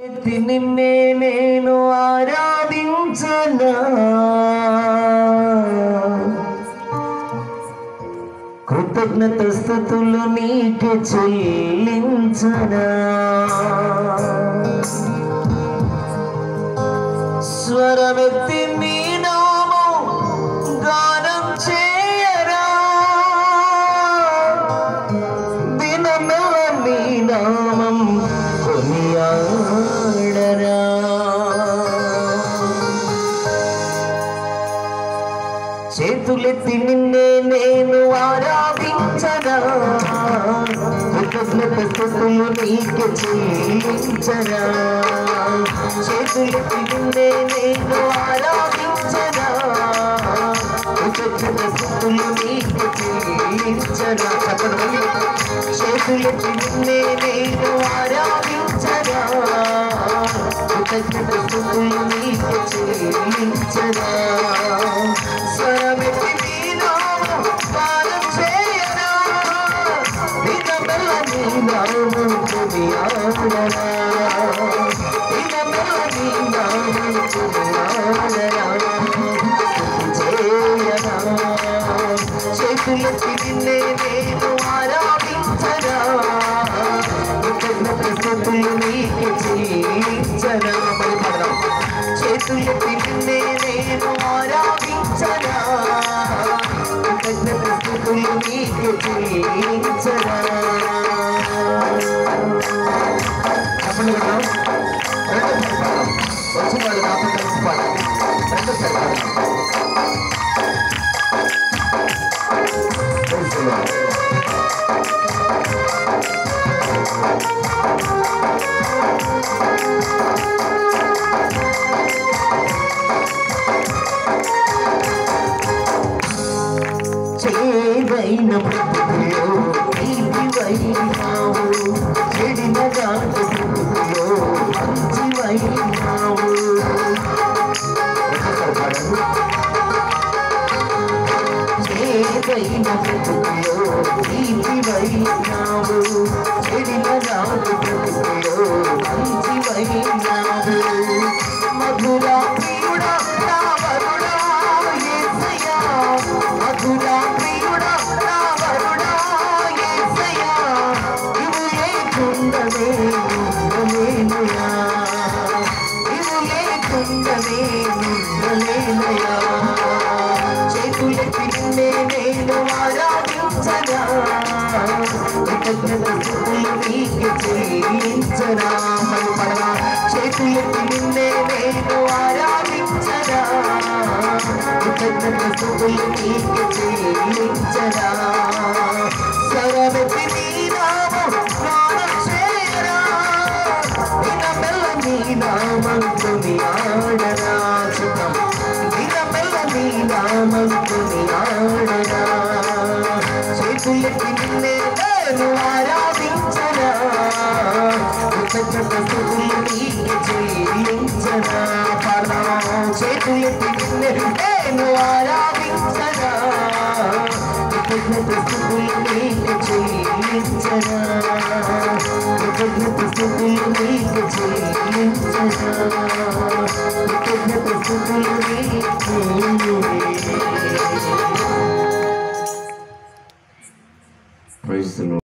ఎత్తి నిన్నే నేను ఆరాధించనా కృతజ్ఞత స్థుతులు నీకే చెల్లించనా స్వరమెత్తి నీ నామం గానం చేయరా దినమెల్ల నీ నామం కొనియాడరా చేతులెత్తి నిన్నే నేను ఆరాధించరా కృతజ్ఞత స్థుతులు నీకు చెల్లించరా చేతులెత్తి నిన్నే నేను ఆరాధించరా కృతజ్ఞత స్థుతులు నీకు చెల్లించరా చెప్పండి చేతులెత్తి నిన్నే నేను ఆరాధించరా కృతజ్ఞత స్థుతులు నీకు చెల్లించరా స్వరమెత్తి నీ నామం గానం చేయరా దినమెల్ల నీ నామం కొనియాడరా దినమెల్ల నీ నామం కొనియాడరా చేయరా చేతులెత్తి నిన్నే నేను ఆరాధించరా కృతజ్ఞత స్థుతులు నీకు చెల్లించరా మరి పడదాం చేతులెత్తి నిన్నే నేను ఆరాధించరా కృతజ్ఞత స్థుతులు నీకు చెల్లించరా చెప్పండి కదా రెండోసారి పాడదాం వచ్చి వాళ్ళు నాతో కలిసి పాడాలి రెండోసారి పాడదాం Praise the Lord. చేదైన బ్రతుకులో నీతివైనావు చెడిన దాంట్లో బ్రతుకులో మంచివైనావు ఒకసారి పాడండి. చేదైన బ్రతుకులో నీతివైనావు చెడిన దాంట్లో బ్రతుకులో మంచివైనావు మధురా ప్రియుడా నా వరుడా యేసయ్యా మధురా ప్రియుడా నా వరుడా యేసయ్యా ఇవు లేకుండనే ఉండలేనుయా ఇవు లేకుండనే ఉండలేనుయా చేతులెత్తి నిన్నే నేను ఆరాధించగా కృతజ్ఞత స్థుతులు నీకు చెల్లించరా మరి పడగా చేతులెత్తి నిన్నే నేను ఆరాధించరా కృతజ్ఞత స్థుతులు నీకు చెల్లించరా స్వరమెత్తి నీ నామం గానం చేయరా దినమెల్ల నీ నామం కొనియాడరా చిత్తం దినమెల్ల నీ నామం కొనియాడరా చేతులెత్తి నిన్నే నేను ఆరాధించరా కృతజ్ఞత స్థుతులు నీకు చెల్లించరా పాడదామా చేతులెత్తి నిన్నే నేను ఆరాధించరా కృతజ్ఞత స్థుతులు నీకు చెల్లించరా కృతజ్ఞత స్థుతులు నీకు చెల్లించరా కృతజ్ఞత స్థుతులు నీకు Praise the Lord.